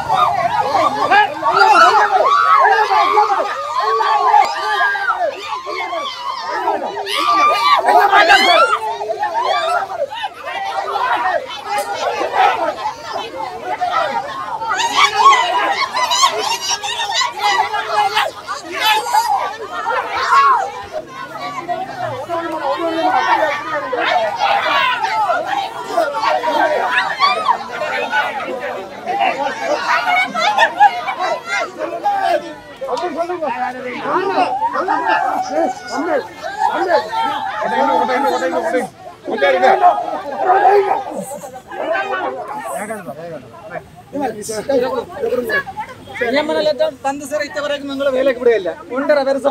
ನಿಯಮನಲೆಲ್ಲ ತಂದು ಸರ್ ಇತ್ತವರೆಗೆ ಮಂಗಳ ವೇಲೆಗೆ ಬಿಡಿಲ್ಲ ಒಂದರ ವರ್ಷ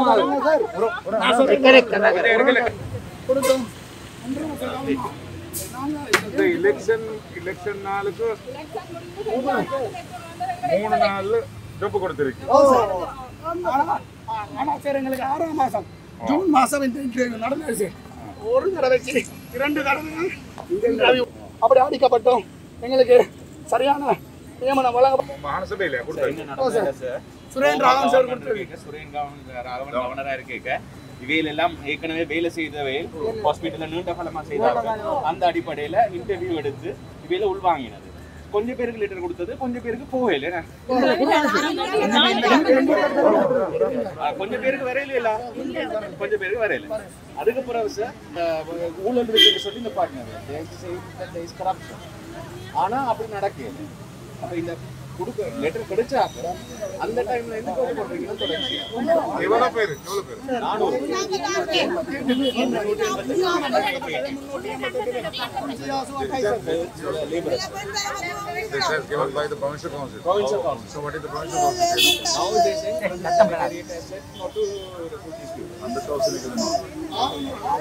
இந்த எலெக்ஷன் எலெக்ஷன் நாளுக்கு மூணு நாள் ஜொப்பு கொடுத்திருக்கு ஆனா சார் எங்களுக்கு ஆறாம் மாசம் ஜூன் மாசம் இந்த இன்டர்வியூ நடந்துச்சு ஒரு தடவைக்கு இரண்டு தடவை இந்த இன்டர்வியூ அப்படி அடிக்கப்பட்டோம் எங்களுக்கு சரியான நியமனம் வழங்க மகாசபையில கொடுத்தாரு சுரேன் ராகவன் சார் கொடுத்துருக்கு சுரேன் ராகவன் கவர்னரா இருக்க இவையில் எல்லாம் ஏற்கனவே வேலை செய்தவை ஹாஸ்பிட்டல்ல நீண்ட காலமா செய்தார்கள் அந்த அடிப்படையில இன்டர்வியூ எடுத்து இவையில உள்வாங்கினது கொஞ்சம் பேருக்கு லெட்டர் கொடுத்தது கொஞ்சம் பேருக்கு போகல கொஞ்சம் பேருக்கு வரையில இல்ல கொஞ்சம் பேருக்கு வரையில அதுக்கு பிறகு சார் இந்த ஊழல் இருக்குன்னு சொல்லி இந்த பாட்டினாங்க கரப்ஷன் ஆனா அப்படி நடக்கல அப்ப இந்த கொடுக்க லெட்டர் கிடைச்சாக்க அந்த டைம்ல எந்த கோடு பண்றீங்கன்னு தொடர்ச்சி எவ்வளவு பேரு எவ்வளவு பேரு நானூறு This is given by the provincial council. Provincial council. So what is the provincial council saying? Now they say secretariat has said not to recruit these people. Hundred thousand is enough.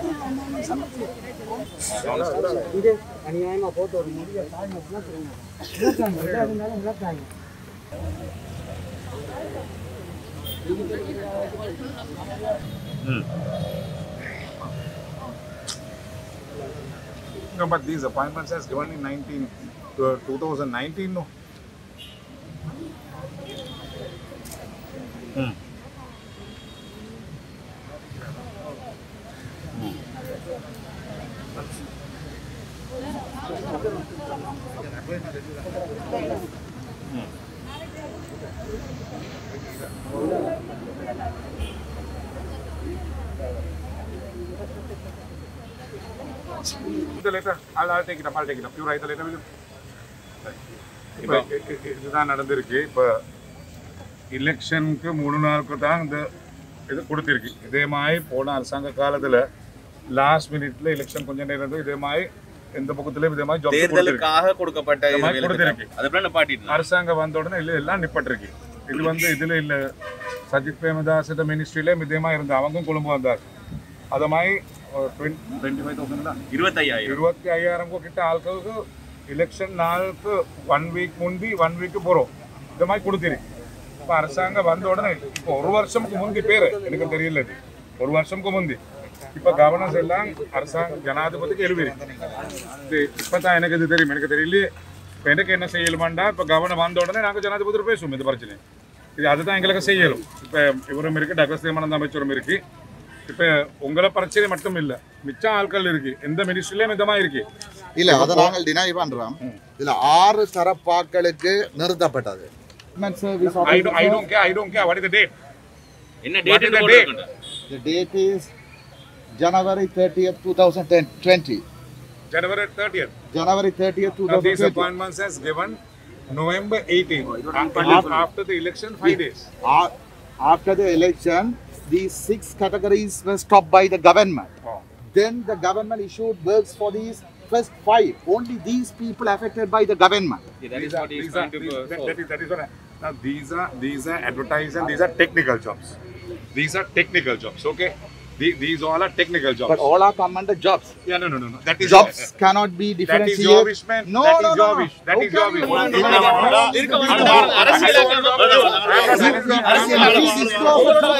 No, but these appointments has given in 19, uh, 2019, no? The letter, I'll, I'll take it up, I'll take it up. You write the letter, will you? இப்போ இதுதான் நடந்திருக்கு இப்போ எலெக்ஷனுக்கு மூணு நாளுக்கு தான் இந்த இது கொடுத்திருக்கு இதே மாதிரி போன அரசாங்க காலத்துல லாஸ்ட் மினிட்ல எலெக்ஷன் கொஞ்சம் நேரம் இருந்து இதே மாதிரி எந்த பக்கத்துலயும் இதே மாதிரி ஜாப் கொடுத்திருக்கு தேர்தலுக்காக கொடுக்கப்பட்ட இந்த இது மாதிரி வேலை கொடுத்திருக்கு. திட்டம். அதுக்கப்புறம் நிப்பாட்டிட்டு அரசாங்கம் வந்த உடனே இல்லை எல்லாம் நிப்பட்டிருக்கு இது வந்து இதுல இல்ல சஜித் பிரேமதாஸ் மினிஸ்ட்ரியில இதே மாதிரி இருந்தா அவங்க கொழும்பு வந்தார் அத மாதிரி டுவெண்ட்டி ஃபைவ் தௌசண்ட் தான் இருபத்தையாயிரம் இருபத்தி ஐயாயிரம் கிட்ட ஆட்களுக்கு எலெக்ஷன் நாளுக்கு ஒன் வீக் முந்தி ஒன் வீக் போறோம் இந்த மாதிரி கொடுத்திருக்கு இப்போ அரசாங்கம் வந்த உடனே இப்போ ஒரு வருஷமுக்கு முந்தி பேரு எனக்கு தெரியல இது ஒரு வருஷமுக்கு முந்தி இப்போ கவர்னர்ஸ் எல்லாம் அரசாங்க ஜனாதிபதிக்கு எழுதி இது இப்பதான் எனக்கு இது தெரியும் எனக்கு தெரியலையே இப்போ எனக்கு என்ன செய்யலுமாண்டா இப்போ கவர்னர் வந்த உடனே நாங்கள் ஜனாதிபதி பேசுவோம் இந்த பிரச்சனை இது அதுதான் எங்களுக்கு செய்யலும் இப்போ இவரும் இருக்கு டக்ளஸ் தேமானந்த அமைச்சரும் இருக்கு இப்போ உங்களை பிரச்சனை மட்டும் இல்லை மிச்சம் ஆட்கள் இருக்கு எந்த மினிஸ்ட்ரிலையும் இந்த மாதிரி இருக்கு இல்ல அதை நாங்கள் டினை பண்றோம் இதுல ஆறு தரப்பாக்களுக்கு நிறுத்தப்பட்டது I don't, I don't care, I don't care. What is the date? என்ன What date is the date? The date is January 30th, 2020. January 30th. January 30th, Now these 2020. appointments has given November 18th. After, after the election, five days. A- After the election, these six categories were stopped by the government. Oh. Then the government issued works for these first five. Only these people affected by the government. that is These are, what he is these are, trying to these, uh, that, solve. that is, that is what I, now these are, these are advertised and these are technical jobs. These are technical jobs, okay? The, these all are technical jobs. But all are come under jobs. yeah, no, no, no, no. That is Jobs cannot be That differentiated. is your wish, man. No, that no, is no, your no. wish. That is your wish.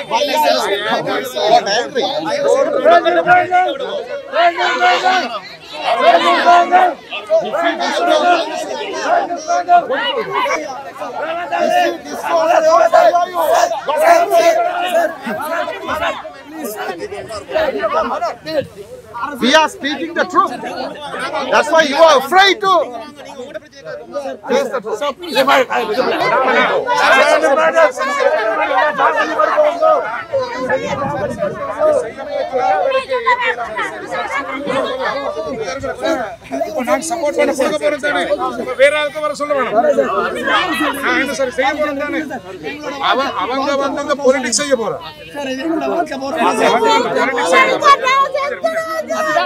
What I agree. We are speaking the truth. That's why you are afraid to face the truth. இப்ப நான் support பண்ண கொடுக்க போறேன் தானே இப்ப வேற ஆளுக்கு வர சொல்ல வேணும் நான் என்ன சார் செய்ய போறேன் தானே அவன் அவங்க வந்து அந்த பொலிட்டிக்ஸ் செய்ய போறான் சார் இது எங்களோட வாழ்க்கை போற அவங்க வந்து politics செய்ய போறான்.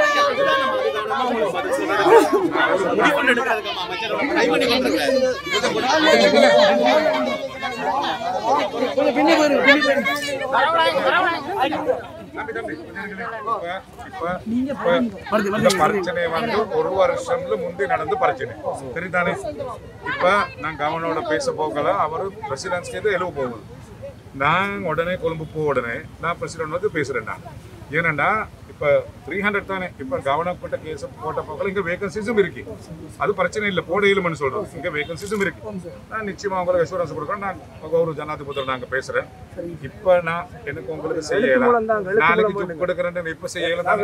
தம்பி, தம்பி, இப்ப- இப்ப- இப்ப இந்த பிரச்சனை வந்து ஒரு வருஷம்ல முந்தி நடந்து பிரச்சனை சரிதானே இப்ப நான் கவர்னரோட பேச போகல அவரு பிரசிடென்ட்ஸ்க்கு எழுவ போகுது நான் உடனே கொழும்பு போ உடனே நான் பிரசிடென்ட் வந்து பேசுறேன் நான் ஏனண்டா இப்ப த்ரீ ஹண்ட்ரட் தானே இப்ப கவர்னர் கிட்ட கேஸ் போட்ட போகல இங்க வேகன்சிஸும் இருக்கு அது பிரச்சனை இல்லை போட இயலும்னு சொல்றோம் இங்க வேகன்சிஸும் இருக்கு நான் நிச்சயமா உங்களுக்கு அஷூரன்ஸ் கொடுக்குறேன் நான் கௌரவ ஜனாதிபதி நாங்க பேசுறேன் இப்ப நான் எனக்கு உங்களுக்கு செய்யலாம் நாளைக்கு ஜிப் கொடுக்குறேன் இப்ப செய்யலாம்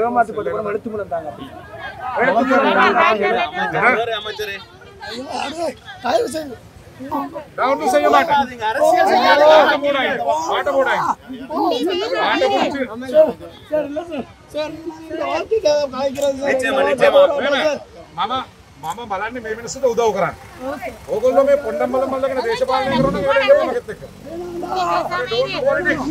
தயவு செய்து நான் ஒன்றும் செய்ய மாட்டேன் ஆட்ட போடாய் ஆட்ட போடாய் ஆட்ட போச்சு சார் இல்ல சார் சார் இந்த வாழ்க்கைக்காக காய்க்கிறது சார் මම මම බලන්නේ මේ මිනිස්සුන්ට උදව් කරන්න. ඕගොල්ලෝ මේ පොණ්ඩම්බල මල්ලගෙන දේශපාලනය කරන එක මගෙත් එක්ක. Don't do politics.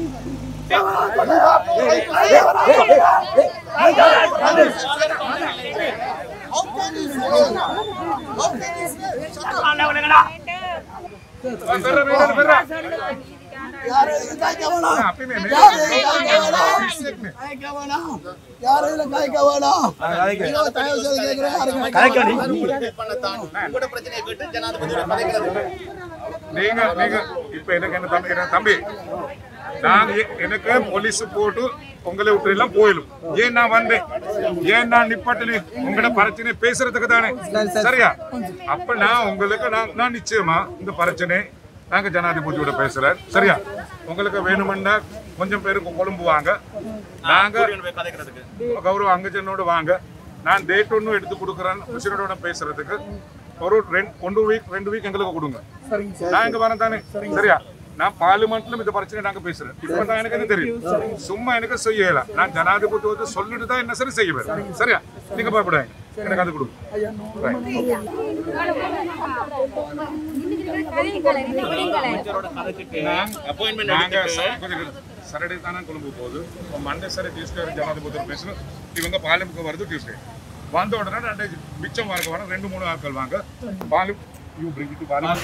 බෙර, බෙර, බෙර. யாரும் இதுல காய்க்க வேணாம் අපි මේ මේ- யாரும் இதுல காய்க்க வேணாம் පිස්සෙක්නේ. காய்க்க வேணாம் யாரும் இதுல காய்க்க வேணாம் நீங்க தயவு செய்து கேட்கிறேன் யாரும் உங்களோட பிரச்சனையை கேட்டு ஜனாதிபதியோட கதைக்கிறது நீங்க நீங்க இப்ப எனக்கு என்ன தம்பி என்ன தம்பி நான் எ- எனக்கு போலீஸ் போட்டு உங்களை விட்டுலாம் போயிடும் ஏன் நான் வந்தேன் ஏன் நான் நிப்பாட்டலி உங்களோட பிரச்சனை பேசுறதுக்கு தானே சரியா அப்ப நான் உங்களுக்கு நான் நான் நிச்சயமா இந்த பிரச்சனை நாங்க ஜனாதிபதியோட பேசுறேன் சரியா உங்களுக்கு வேணுமென்னா கொஞ்சம் பேருக்கு கொழும்பு வாங்க நாங்க கதைக்கிறதுக்கு கௌரவ அங்கஜனோட வாங்க நான் டேட் ஒன்றும் எடுத்து கொடுக்குறேன் பிரசிடண்டோட பேசுறதுக்கு ஒரு ரெண்டு ஒன்று வீக் ரெண்டு வீக் எங்களுக்கு கொடுங்க நான் இங்க வரேன் தானே சரியா நான் பார்லிமெண்ட்ல இந்த பிரச்சனை நாங்க பேசுறேன் இப்ப தான் எனக்கு என்ன தெரியும் சும்மா எனக்கு செய்யல நான் ஜனாதிபதி வந்து சொல்லிட்டு தான் என்ன சரி செய்வேன் சரியா நீங்க பயப்படாங்க எனக்கு அது கொடுங்க நாங்க ச- கொஞ்சம் இரு. சரடே தானே கொழும்பு போகுது இப்போ மண்டே சரி டியூஸ்டே ஜனாதிபதி பேசணும் இவங்க பாலிமுக்கு வருது டியூஸ்டே வந்த உடனே ரெண்டு மிச்சம் வாங்க வர ரெண்டு மூணு ஆட்கள் வாங்க பாலி யூ பிரிங் டு பாலி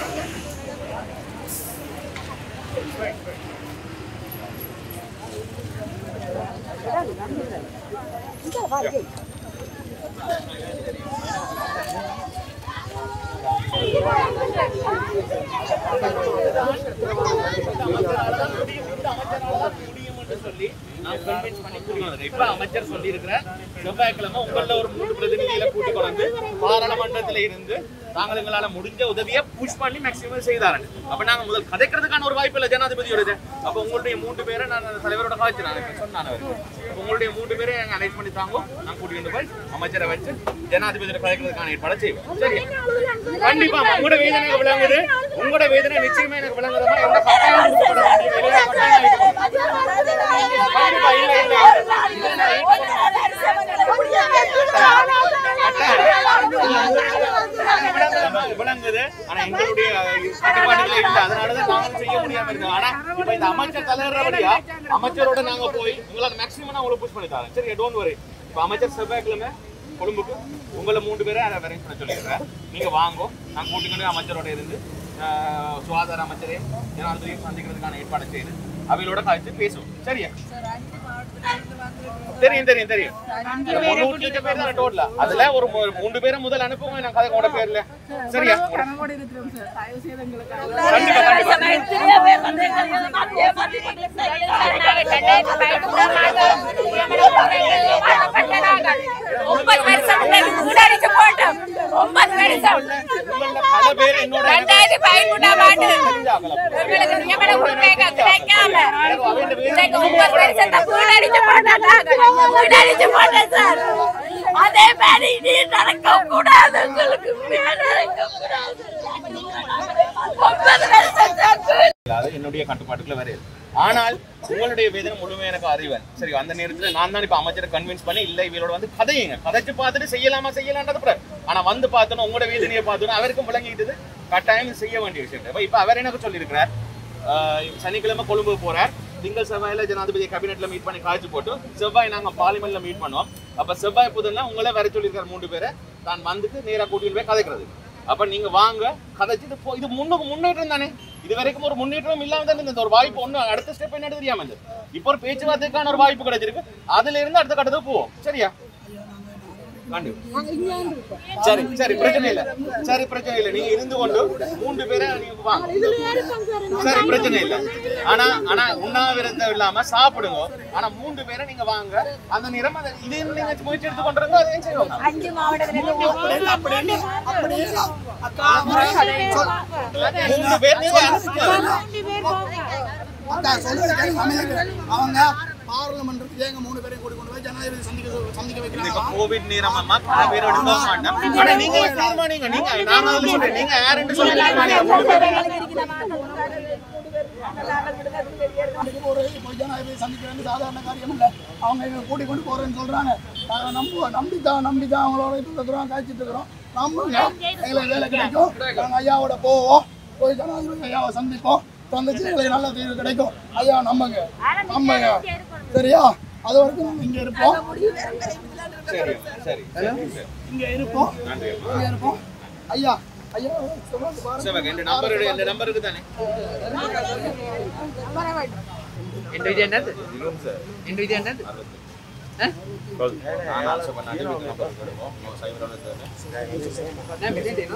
சொல்லி நான் convince பண்ணி கூட்டிட்டு வந்திருக்கேன். இப்ப அமைச்சர் சொல்லியிருக்கிறார், செவ்வாய்க்கிழமை உங்கள ஒரு மூணு பிரதிநிதிகளை கூட்டிக் கொண்டு பாராளுமன்றத்துல இருந்து தாங்கள் எங்களால முடிஞ்ச உதவியை புஷ் பண்ணி மேக்சிமம் செய்தாரன் அப்ப நாங்க முதல் கதைக்கிறதுக்கான ஒரு வாய்ப்பு இல்ல ஜனாதிபதியோட அப்ப உங்களுடைய மூன்று பேரை நான் அந்த தலைவரோட காய்ச்சி நான் இப்ப சொன்னான் அவருக்கு. அப்ப உங்களுடைய மூன்று பேரை எங்க அரேஞ்ச் பண்ணி தாங்க நான் கூட்டிட்டு போய் அமைச்சரை வச்சு ஜனாதிபதியோட கதைக்கிறதுக்கான ஏற்பாடு செய்வோம் சரி கண்டிப்பா உங்களோட வேதனை எனக்கு விளங்குது உங்களோட வேதனை நிச்சயமா எனக்கு விளங்குறதா எந்த கட்டாயம் கொடுக்கப்பட வேண்டிய வேலையை கட்டாயம் வைக்கணும். கண்டிப்பா இல்ல இல்ல விளங்குது, விளங்குது ஆனா எங்களுடைய கட்டுப்பாடுகள் இல்ல அதனாலதான் நாங்க செய்ய முடியாம இருக்கு ஆனா இப்ப இந்த அமைச்சர் தலைவரபடியா அமைச்சரோட நாங்க போய் உங்களால மேக்ஸிமம் நான் உங்களுக்கு புஷ் பண்ணி தரேன் சரி டோன்ட் வரி இப்ப அமைச்சர் செவ்வாய்க்கிழமை கொழும்புக்கு உங்களை மூன்று பேரை அரேஞ்ச் பண்ண சொல்லிடுறேன் நீங்க வாங்கோ நான் கூட்டிக்கொண்டு அமைச்சரோட இருந்து ஆஹ், சுகாதார அமைச்சரையும் ஜனாதிபதியும் சந்திக்கிறதுக்கான ஏற்பாடு செய்து அவையோட காய்ச்சி பேசுவோம் சரியா தெரியும் தெரியும் தெரியும் இந்த முன்னூத்தி எட்டு பேர் தான் டோட்டலா அதுல ஒரு மூ- மூன்று பேரை முதல் அனுப்புங்க நான் கதை உங்களோட பேர்ல சரியா கண்டிப்பா கண்டிப்பா ஒன்பது வருஷம் கூடடிச்சு போட்டோம் ஒன்பது வருஷம் உங்களோட பல பேர் என்னோட ரெண்டாயிரத்தி பதிமூணாம் ஆண்டு தெரிஞ்சாகல. எங்களுக்கு நியமன உரிமை கிடைக்காம இன்னைக்கு ஒன்பது வருஷத்தை கூடடிச்சு போட்டாங்க கூடடிச்சு போட்டேன் சார் அதே மாதிரி நீ நடக்க கூடாது உங்களுக்கு நடக்க கூடாது ஒன்பது வருஷம் சார் இல்லாத என்னுடைய கட்டுப்பாட்டுக்குள்ள வரையுது ஆனால் உங்களுடைய வேதனை முழுமையாக எனக்கு அறிவன் சரி அந்த நேரத்துல நான் தான் இப்ப அமைச்சரை கன்வின்ஸ் பண்ணி இல்ல இவரோட வந்து கதையுங்க கதைச்சு பார்த்துட்டு செய்யலாமா செய்யலான்றது பிறகு ஆனா வந்து பார்த்தோன்னா உங்களோட வேதனையை பார்த்தோன்னா அவருக்கும் விளங்கிட்டது கட்டாயம் செய்ய வேண்டிய விஷயம் இப்ப இப்ப அவர் எனக்கு சொல்லியிருக்கிறார் ஆஹ் சனிக்கிழமை கொழும்பு போறார் திங்கள் செவ்வாயில ஜனாதிபதி கேபினெட்ல மீட் பண்ணி காய்ச்சி போட்டு செவ்வாய் நாங்க பார்லிமெண்ட்ல மீட் பண்ணுவோம் அப்ப செவ்வாய் புதன்ல உங்களை வர சொல்லியிருக்காரு மூன்று பேரை தான் வந்துட்டு நேரா கூட்டிட்டு போய் கதைக்கிறது அப்ப நீங்க வாங்க கதைச்சு இது போ- இது முன்னுக்கு முன்னேற்றம் தானே இது வரைக்கும் ஒரு முன்னேற்றம் இல்லாம தான் இருந்தது ஒரு வாய்ப்பு ஒண்ணு அடுத்த ஸ்டெப் என்ன தெரியாம இருந்தது இப்போ ஒரு பேச்சுவார்த்தைக்கான ஒரு வாய்ப்பு கிடைச்சிருக்கு அதுல இருந்து அடுத்த கட்டத்துக்கு போவோம் சரியா கண்டிப்பா. சரி சரி பிரச்சனை இல்ல சரி பிரச்சனை இல்ல நீங்க இருந்து கொண்டு மூன்று பேரை நீங்க வாங்க சரி பிரச்சனை இல்ல ஆனா ஆனா உண்ணாவிரதம் இல்லாம சாப்பிடுங்க ஆனா மூன்று பேரை நீங்க வாங்க அந்த நிறம் அதை இதே நீங்க முயற்சி எடுத்து கொண்டு இருந்தா அதையும் செய்வாங்க அஞ்சு மாவட்டத்துல மூன்று பேர் நீங்க அனுப்பிச்சு அக்கா சொல்லுங்க கேளுங்க, அமைதியா கேளுங்க. அவங்க பார்லமெண்ட்டுக்கு எங்க மூணு பேரையும் கூட்டி கொண்டு போய் ஜனாதிபதி சந்திக்க சந்திக்க இப்ப வைக்கிறாங்க கோவிட் நேரம் அம்மா பல பேர் எடுக்க மாட்டோம் ஆனா நீங்க தீர்மானிங்க நீங்க நான் அதுல சொல்றேன் நீங்க யாருன்னு சொல்லி தீர்மானிங்க அதுக்கு ஒரு போய் ஜனாதிபதி சந்திக்கிறது சாதாரண காரியம் இல்லை அவங்க எங்களை கூட்டி கொண்டு போறேன்னு சொல்றாங்க நாங்கள் நம்புவோம் நம்பித்தான் நம்பித்தான் அவங்களோட இது இருக்கிறோம் காய்ச்சிட்டு இருக்கிறோம் நம்புங்க எங்களுக்கு வேலை கிடைக்கும் நாங்கள் ஐயாவோட போவோம் போய் ஜனாதிபதி ஐயாவை சந்திப்போம் சந்திச்சு எங்களுக்கு நல்ல தீர்வு கிடைக்கும் ஐயா நம்புங்க நம்புங்க சரியா அது வரைக்கும் நாங்கள் இங்கே இருப்போம் சரி சரி சரி இங்கே இருப்போம் இங்கே இருப்போம் ஐயா ஐயா சொல்லுங்க பாருங்க சரி என் நம்பர் என் நம்பருக்கு தானே എന്റെ വിധി എന്നത് എന്റെ വിധി എന്നത് நான் ஆல்சோ பண்ண நம்பர் கொடுப்போம் சைபர் ഞാൻ വിധി ചെയ്യുന്നു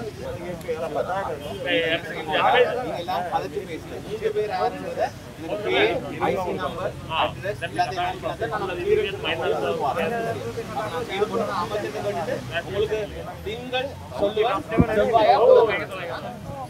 நீங்க எல்லாம் பதச்சு பேசுங்க மூன்று பேர் யாருன்றத எனக்கு பேர் ஐசி நம்பர் அட்ரஸ் எல்லாத்தையும் அனுப்பினா தான் நான் clearance பண்ணுவேன். அப்ப நான் செய்து போட்டு நான் அமைச்சர்கிட்ட கேட்டுட்டு உங்களுக்கு திங்கள் சொல்லுவேன் செவ்வாயா புதன்கிழமை.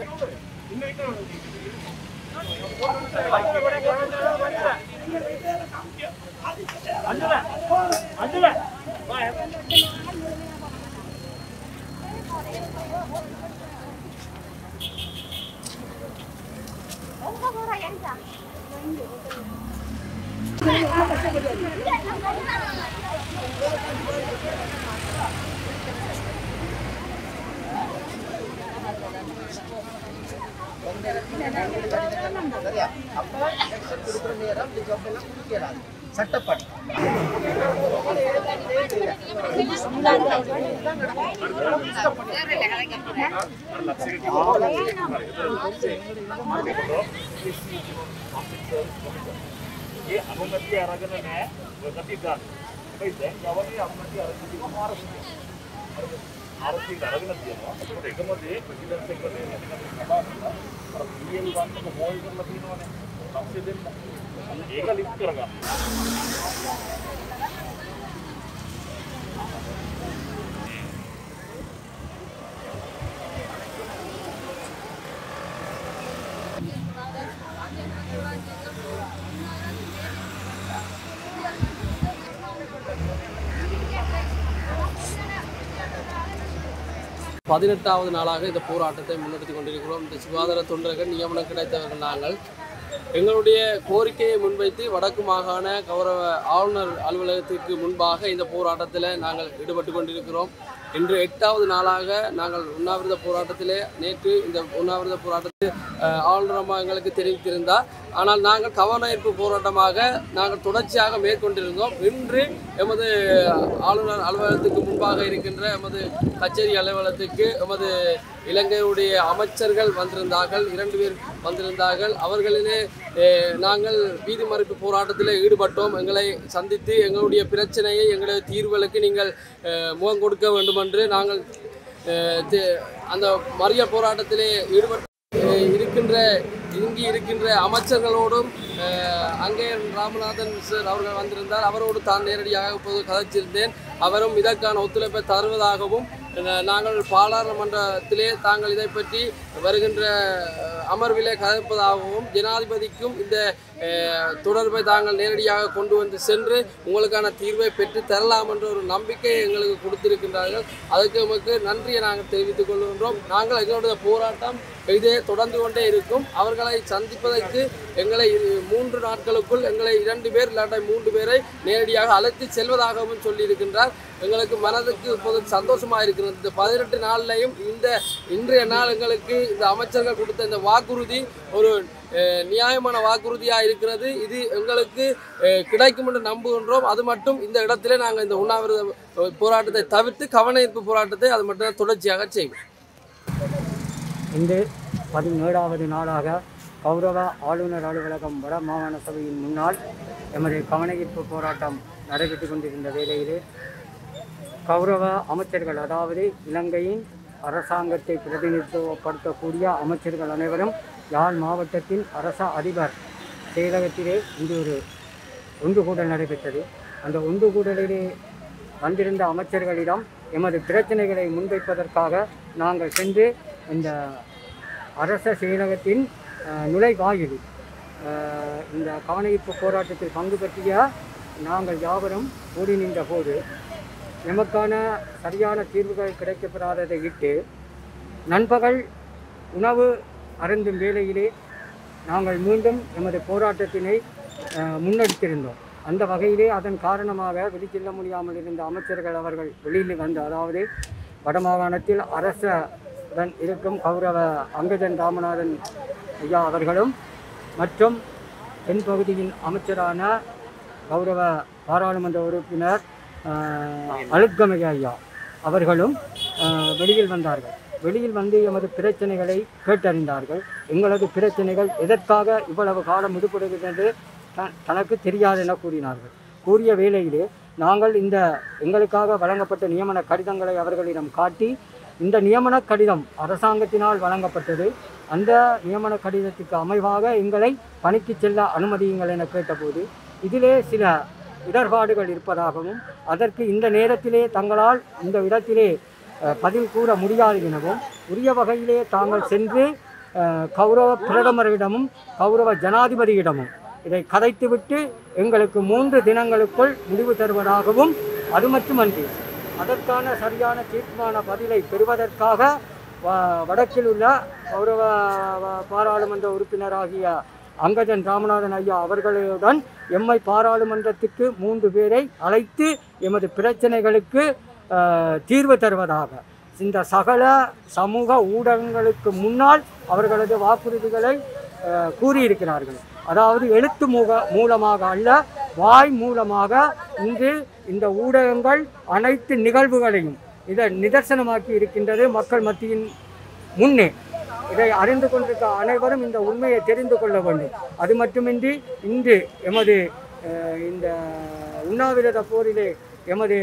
ඒ අනුමැතිය අරගෙන නෑ ඔය කටි ගන්න. හැබැයි දැන් ගවර්නර් අනුමැතිය අරගෙන තියෙනවා 400. හරි 400 අරගෙන තියෙනවා. ඒකට එකම දේ ප්‍රෙසිඩන්ට් සෙක්‍රටරි එකකට ලබා දෙනවා. අර PL වන්නක හෝල් කරලා තියෙනවනේ. ලක්ෂ දෙන්න. ඒක ලිස්ට් කරගන්න. பதினெட்டாவது நாளாக இந்த போராட்டத்தை முன்னெடுத்து கொண்டிருக்கிறோம் இந்த சுகாதார தொண்டர்கள் நியமனம் கிடைத்தவர்கள் நாங்கள் எங்களுடைய கோரிக்கையை முன்வைத்து வடக்கு மாகாண கௌரவ ஆளுநர் அலுவலகத்திற்கு முன்பாக இந்த போராட்டத்தில் நாங்கள் ஈடுபட்டு கொண்டிருக்கிறோம் இன்று எட்டாவது நாளாக நாங்கள் உண்ணாவிரத போராட்டத்திலே நேற்று இந்த உண்ணாவிரத போராட்டத்தில் அஹ், ஆளுநரம்மா எங்களுக்கு தெரிவித்திருந்தார் ஆனால் நாங்கள் கவனஈர்ப்பு போராட்டமாக நாங்கள் தொடர்ச்சியாக மேற்கொண்டிருந்தோம் இன்று எமது ஆளுநர் அலுவலகத்துக்கு முன்பாக இருக்கின்ற எமது கச்சேரி அலுவலகத்துக்கு எமது இலங்கையுடைய அமைச்சர்கள் வந்திருந்தார்கள் இரண்டு பேர் வந்திருந்தார்கள் அவர்களிலே அஹ், நாங்கள் வீதி மறுப்பு போராட்டத்தில் ஈடுபட்டோம் எங்களை சந்தித்து எங்களுடைய பிரச்சனையை எங்களுடைய தீர்வுகளுக்கு நீங்கள் அஹ், முகம் கொடுக்க வேண்டும் என்று நாங்கள் அஹ், தே- அந்த மறியல் போராட்டத்திலே ஈடுபட்ட அஹ், இருக்கின்ற இங்கு இருக்கின்ற அமைச்சர்களோடும் அஹ், அங்கே ராமநாதன் சார் அவர்கள் வந்திருந்தார் அவரோடு தான் நேரடியாக இப்போது கதைச்சிருந்தேன் அவரும் இதற்கான ஒத்துழைப்பை தருவதாகவும் அஹ், நாங்கள் பாராளுமன்றத்திலே தாங்கள் இதை பற்றி வருகின்ற அஹ், அமர்விலே கதைப்பதாகவும் ஜனாதிபதிக்கும் இந்த அஹ், தொடர்பை தாங்கள் நேரடியாக கொண்டு வந்து சென்று உங்களுக்கான தீர்வை பெற்று தரலாம் என்ற ஒரு நம்பிக்கையை எங்களுக்கு கொடுத்திருக்கின்றார்கள் அதுக்கு நமக்கு நன்றியை நாங்கள் தெரிவித்துக் கொள்கின்றோம் நாங்கள் எங்களுடைய போராட்டம் இதே தொடர்ந்து கொண்டே இருக்கும் அவர்களை சந்திப்பதற்கு எங்களை இரு- மூன்று நாட்களுக்குள் எங்களை இரண்டு பேர் இல்லாட்ட மூன்று பேரை நேரடியாக அழைத்து செல்வதாகவும் சொல்லியிருக்கின்றார் எங்களுக்கு மனதுக்கு இப்போது சந்தோஷமாக இருக்கிறது இந்த பதினெட்டு நாள்லையும் இந்த இன்றைய நாள் எங்களுக்கு இந்த அமைச்சர்கள் கொடுத்த இந்த வாக்குறுதி ஒரு அஹ், நியாயமான வாக்குறுதியாக இருக்கிறது இது எங்களுக்கு அஹ், கிடைக்கும் என்று நம்புகின்றோம் அது மட்டும் இந்த இடத்திலே நாங்கள் இந்த உண்ணாவிரத அஹ், போராட்டத்தை தவிர்த்து கவனஈர்ப்பு போராட்டத்தை அது மட்டும் தொடர்ச்சியாக செய்வோம் இன்று பதினேழாவது நாளாக கௌரவ ஆளுநர் அலுவலகம் வட மாகாண சபையின் முன்னால் எமது கவனஈர்ப்பு போராட்டம் நடைபெற்று கொண்டிருந்த வேளையிலே கௌரவ அமைச்சர்கள் அதாவது இலங்கையின் அரசாங்கத்தை பிரதிநிதித்துவப்படுத்தக்கூடிய அமைச்சர்கள் அனைவரும் யாழ் மாவட்டத்தின் அரச அதிபர் செயலகத்திலே இன்று ஒரு ஒன்று கூடல் நடைபெற்றது அந்த ஒன்று கூடலிலே வந்திருந்த அமைச்சர்களிடம் எமது பிரச்சனைகளை முன்வைப்பதற்காக நாங்கள் சென்று இந்த அரச செயலகத்தின் அஹ், நுழைவாயிலில் அஹ், இந்த கவனஈர்ப்பு போராட்டத்தில் பங்கு பற்றிய நாங்கள் யாவரும் கூடி நின்ற போது எமக்கான சரியான தீர்வுகள் கிடைக்கப்பெறாததை இட்டு நண்பகல் உணவு அருந்தும் வேளையிலே நாங்கள் மீண்டும் எமது போராட்டத்தினை அஹ், முன்னெடுத்திருந்தோம் அந்த வகையிலே அதன் காரணமாக வெளிச்செல்ல முடியாமல் இருந்த அமைச்சர்கள் அவர்கள் வெளியில் வந்து அதாவது வடமாகாணத்தில் அரசுடன் இருக்கும் கௌரவ அங்கஜன் ராமநாதன் ஐயா அவர்களும் மற்றும் தென்பகுதியின் அமைச்சரான கௌரவ பாராளுமன்ற உறுப்பினர் அழுத்கமையா ஐயா அவர்களும் அஹ், வெளியில் வந்தார்கள் வெளியில் வந்து எமது பிரச்சனைகளை கேட்டறிந்தார்கள் எங்களது பிரச்சனைகள் எதற்காக இவ்வளவு காலம் விடுபடுகிறது த- தனக்கு தெரியாது என கூறினார்கள் கூறிய வேளையிலே நாங்கள் இந்த எங்களுக்காக வழங்கப்பட்ட நியமன கடிதங்களை அவர்களிடம் காட்டி இந்த நியமன கடிதம் அரசாங்கத்தினால் வழங்கப்பட்டது அந்த நியமன கடிதத்துக்கு அமைவாக எங்களை பணிக்கு செல்ல அனுமதியுங்கள் என கேட்டபோது இதிலே சில இடர்பாடுகள் இருப்பதாகவும் அதற்கு இந்த நேரத்திலே தங்களால் இந்த இடத்திலே அஹ், பதில் கூற முடியாது எனவும் உரிய வகையிலே தாங்கள் சென்று அஹ், கௌரவ பிரதமரிடமும் கௌரவ ஜனாதிபதியிடமும் இதை கதைத்துவிட்டு எங்களுக்கு மூன்று தினங்களுக்குள் முடிவு தருவதாகவும் அது மட்டுமன்றி அதற்கான சரியான தீர்மான பதிலை பெறுவதற்காக வ- வடக்கில் உள்ள கௌரவ வ- பாராளுமன்ற உறுப்பினராகிய அங்கஜன் ராமநாதன் ஐயா அவர்களுடன் எம்மை பாராளுமன்றத்துக்கு மூன்று பேரை அழைத்து எமது பிரச்சனைகளுக்கு அஹ், தீர்வு தருவதாக இந்த சகல சமூக ஊடகங்களுக்கு முன்னால் அவர்களது வாக்குறுதிகளை அஹ், கூறியிருக்கிறார்கள் அதாவது எழுத்து மூக மூலமாக அல்ல வாய் மூலமாக இன்று இந்த ஊடகங்கள் அனைத்து நிகழ்வுகளையும் இதை நிதர்சனமாக்கி இருக்கின்றது மக்கள் மத்தியின் முன்னே இதை அறிந்து கொண்டிருக்க அனைவரும் இந்த உண்மையை தெரிந்து கொள்ள வேண்டும் அது மட்டுமின்றி இன்று எமது அஹ், இந்த உண்ணாவிரத போரிலே எமது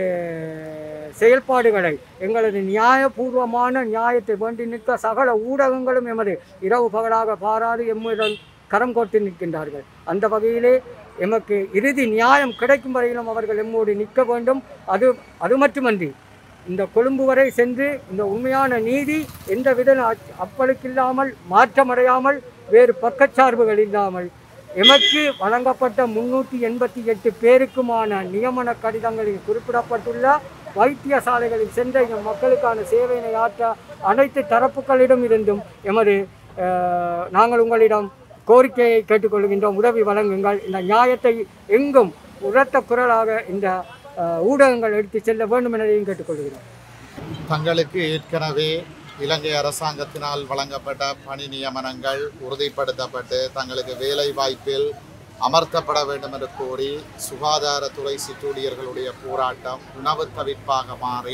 செயல்பாடுகளை எங்களது நியாயபூர்வமான நியாயத்தை வேண்டி நிற்க சகல ஊடகங்களும் எமது இரவு பகலாக பாராது எம்முடன் கரம் கோர்த்து நிற்கின்றார்கள் அந்த வகையிலே எமக்கு இறுதி நியாயம் கிடைக்கும் வரையிலும் அவர்கள் எம்மோடு நிற்க வேண்டும் அது அது மட்டுமன்றி இந்த கொழும்பு வரை சென்று இந்த உண்மையான நீதி எந்தவித அச்- அப்பழுக்கில்லாமல் மாற்றமடையாமல் வேறு பக்கச்சார்புகள் இல்லாமல் எமக்கு வழங்கப்பட்ட முன்னூற்றி எண்பத்தி எட்டு பேருக்குமான நியமன கடிதங்களில் குறிப்பிடப்பட்டுள்ள வைத்தியசாலைகளில் சென்ற எம் மக்களுக்கான சேவையினை ஆற்ற அனைத்து தரப்புகளிடம் இருந்தும் எமது அஹ், நாங்கள் உங்களிடம் கோரிக்கையை கேட்டுக்கொள்கின்றோம் உதவி வழங்குங்கள் இந்த நியாயத்தை எங்கும் உரத்த குரலாக இந்த அஹ், ஊடகங்கள் எடுத்து செல்ல வேண்டும் எனதையும் கேட்டுக்கொள்கிறோம் தங்களுக்கு ஏற்கனவே இலங்கை அரசாங்கத்தினால் வழங்கப்பட்ட பணி நியமனங்கள் உறுதிப்படுத்தப்பட்டு தங்களுக்கு வேலை வாய்ப்பில் அமர்த்தப்பட வேண்டும் என்று கோரி சுகாதாரத்துறை சிற்றூழியர்களுடைய போராட்டம் உணவு தவிர்ப்பாக மாறி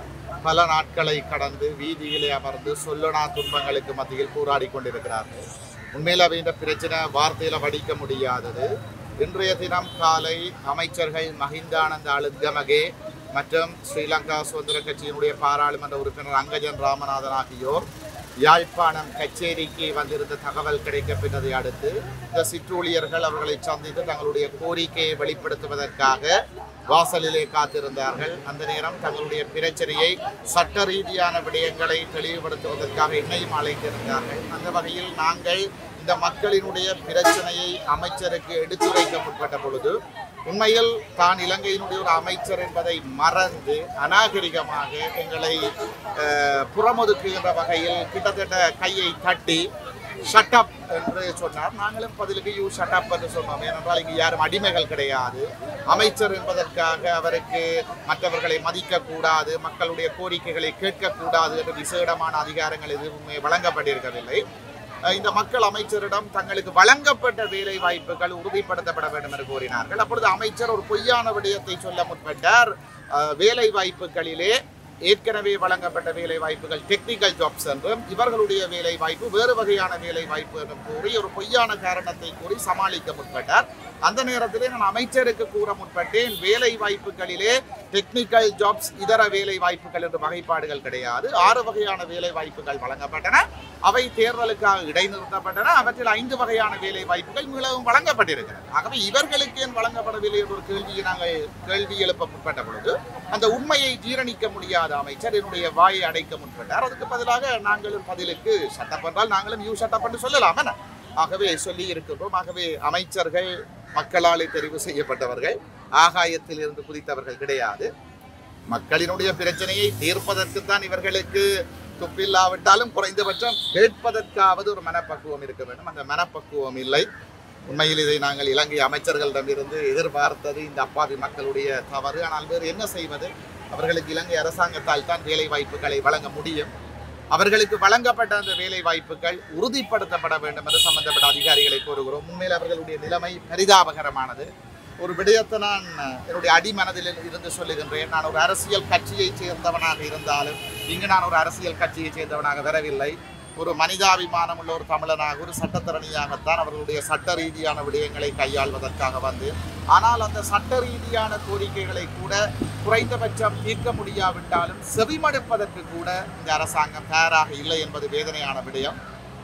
பல நாட்களை கடந்து வீதியிலே அமர்ந்து சொல்லனா துன்பங்களுக்கு மத்தியில் போராடி கொண்டிருக்கிறார்கள் உண்மையில் அவை இந்த பிரச்சனை வார்த்தையில வடிக்க முடியாதது இன்றைய தினம் காலை அமைச்சர்கள் மஹிந்தானந்த அழுத்கமகே மற்றும் ஸ்ரீலங்கா சுதந்திர கட்சியினுடைய பாராளுமன்ற உறுப்பினர் அங்கஜன் ராமநாதன் ஆகியோர் யாழ்ப்பாணம் கச்சேரிக்கு வந்திருந்த தகவல் கிடைக்கப்பெற்றதை அடுத்து இந்த சிற்றூழியர்கள் அவர்களை சந்தித்து தங்களுடைய கோரிக்கையை வெளிப்படுத்துவதற்காக வாசலிலே காத்திருந்தார்கள் அந்த நேரம் தங்களுடைய பிரச்சனையை சட்ட ரீதியான விடயங்களை தெளிவுபடுத்துவதற்காக என்னையும் அழைத்திருந்தார்கள் அந்த வகையில் நாங்கள் இந்த மக்களினுடைய பிரச்சனையை அமைச்சருக்கு எடுத்துரைக்க முற்பட்ட பொழுது உண்மையில் தான் இலங்கையினுடைய ஒரு அமைச்சர் என்பதை மறந்து அநாகரிகமாக எங்களை அஹ், புறமொதுக்குகின்ற வகையில் கிட்டத்தட்ட கையை தட்டி ஷட்டப் என்று சொன்னார் நாங்களும் பதிலுக்கு யூ ஷட்டப் என்று சொன்னோம் ஏனென்றால் இங்கு யாரும் அடிமைகள் கிடையாது அமைச்சர் என்பதற்காக அவருக்கு மற்றவர்களை மதிக்கக்கூடாது மக்களுடைய கோரிக்கைகளை கேட்கக்கூடாது என்று விசேடமான அதிகாரங்கள் எதுவுமே வழங்கப்பட்டிருக்கவில்லை அஹ் இந்த மக்கள் அமைச்சரிடம் தங்களுக்கு வழங்கப்பட்ட வேலை வாய்ப்புகள் உறுதிப்படுத்தப்பட வேண்டும் என்று கூறினார்கள் அப்பொழுது அமைச்சர் ஒரு பொய்யான விடயத்தை சொல்ல முற்பட்டார் அஹ் வேலை வாய்ப்புகளிலே ஏற்கனவே வழங்கப்பட்ட வேலை வாய்ப்புகள் டெக்னிக்கல் ஜாப்ஸ் என்றும் இவர்களுடைய வேலை வாய்ப்பு வேறு வகையான வேலை வாய்ப்பு என்றும் கூறி ஒரு பொய்யான காரணத்தை கூறி சமாளிக்க முற்பட்டார் அந்த நேரத்திலே நான் அமைச்சருக்கு கூற முற்பட்டேன் வேலை வாய்ப்புகளிலே டெக்னிக்கல் ஜாப்ஸ் இதர வேலை வாய்ப்புகள் என்று வகைப்பாடுகள் கிடையாது ஆறு வகையான வேலை வாய்ப்புகள் வழங்கப்பட்டன அவை தேர்தலுக்காக இடைநிறுத்தப்பட்டன அவற்றில் ஐந்து வகையான வேலை வாய்ப்புகள் மீளவும் வழங்கப்பட்டிருக்கிறது ஆகவே இவர்களுக்கு ஏன் வழங்கப்படவில்லை என்ற ஒரு கேள்வியை நாங்கள் கேள்வி எழுப்ப முற்பட்ட பொழுது அந்த உண்மையை ஜீரணிக்க முடியாத அமைச்சர் என்னுடைய வாயை அடைக்க முற்பட்டார் அதுக்கு பதிலாக நாங்களும் பதிலுக்கு சட்டம் என்றால் நாங்களும் யூ சட்டம் என்று சொல்லலாம் என்ன? ஆகவே சொல்லி இருக்கின்றோம் ஆகவே அமைச்சர்கள் மக்களாலே தெரிவு செய்யப்பட்டவர்கள் ஆகாயத்தில் இருந்து குதித்தவர்கள் கிடையாது மக்களினுடைய பிரச்சனையை தீர்ப்பதற்குத்தான் இவர்களுக்கு துப்பில்லாவிட்டாலும் குறைந்தபட்சம் கேட்பதற்காவது ஒரு மனப்பக்குவம் இருக்க வேண்டும் அந்த மனப்பக்குவம் இல்லை உண்மையில் இதை நாங்கள் இலங்கை அமைச்சர்களிடமிருந்து எதிர்பார்த்தது இந்த அப்பாவி மக்களுடைய தவறு ஆனால் வேறு என்ன செய்வது அவர்களுக்கு இலங்கை அரசாங்கத்தால் தான் வேலை வாய்ப்புகளை வழங்க முடியும் அவர்களுக்கு வழங்கப்பட்ட அந்த வேலை வாய்ப்புகள் உறுதிப்படுத்தப்பட வேண்டும் என்று சம்பந்தப்பட்ட அதிகாரிகளை கூறுகிறோம் உண்மையில் அவர்களுடைய நிலைமை பரிதாபகரமானது ஒரு விடயத்தை நான் என்னுடைய அடிமனதில் இருந்து சொல்லுகின்றேன் நான் ஒரு அரசியல் கட்சியைச் சேர்ந்தவனாக இருந்தாலும் இங்கு நான் ஒரு அரசியல் கட்சியைச் சேர்ந்தவனாக வரவில்லை ஒரு மனிதாபிமானம் உள்ள ஒரு தமிழனாக ஒரு சட்டத்தரணியாகத்தான் அவர்களுடைய சட்ட ரீதியான விடயங்களை கையாள்வதற்காக வந்து ஆனால் அந்த சட்ட ரீதியான கோரிக்கைகளை கூட குறைந்தபட்சம் தீர்க்க முடியாவிட்டாலும் செவிமடுப்பதற்கு கூட இந்த அரசாங்கம் தயாராக இல்லை என்பது வேதனையான விடயம்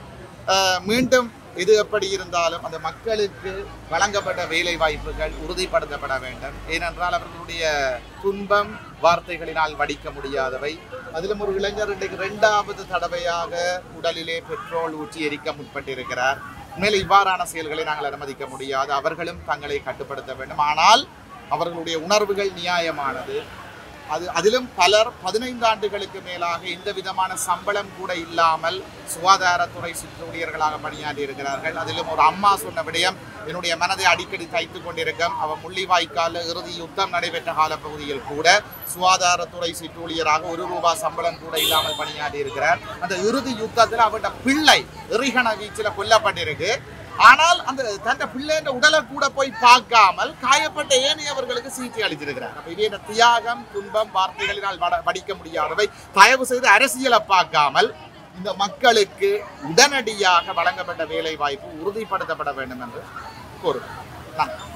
அஹ், மீண்டும் இது எப்படி இருந்தாலும் அந்த மக்களுக்கு வழங்கப்பட்ட வேலை வாய்ப்புகள் உறுதிப்படுத்தப்பட வேண்டும் ஏனென்றால் அவர்களுடைய துன்பம் வார்த்தைகளினால் வடிக்க முடியாதவை அதிலும் ஒரு இளைஞர் இன்றைக்கு இரண்டாவது தடவையாக உடலிலே பெட்ரோல் ஊற்றி எரிக்க முற்பட்டிருக்கிறார் மேலே இவ்வாறான செயல்களை நாங்கள் அனுமதிக்க முடியாது அவர்களும் தங்களை கட்டுப்படுத்த வேண்டும் ஆனால் அவர்களுடைய உணர்வுகள் நியாயமானது அது அதிலும் பலர் பதினைந்து ஆண்டுகளுக்கு மேலாக எந்த விதமான சம்பளம் கூட இல்லாமல் சுகாதாரத்துறை சிற்றூழியர்களாக பணியாற்றி இருக்கிறார்கள் அதிலும் ஒரு அம்மா சொன்ன விடயம் என்னுடைய மனதை அடிக்கடி தைத்து கொண்டிருக்கும் அவ முள்ளிவாய்க்கால இறுதி யுத்தம் நடைபெற்ற காலப்பகுதியில் கூட சுகாதாரத்துறை சிற்றூழியராக ஒரு ரூபாய் சம்பளம் கூட இல்லாமல் பணியாற்றி இருக்கிறார் அந்த இறுதி யுத்தத்தில் அவருடைய பிள்ளை எறிகண வீச்சில் கொல்லப்பட்டிருக்கு ஆனால் அந்த தன் பிள்ளைன்ற உடலை கூட போய் பார்க்காமல் காயப்பட்ட ஏனையவர்களுக்கு சிகிச்சை அளித்திருக்கிறார் அப்ப இதே இந்த தியாகம் துன்பம் வார்த்தைகளினால் வட வடிக்க முடியாதவை தயவு செய்து அரசியலை பார்க்காமல் இந்த மக்களுக்கு உடனடியாக வழங்கப்பட்ட வேலை வாய்ப்பு உறுதிப்படுத்தப்பட வேண்டும் என்று கூறுகிறேன் நன்றி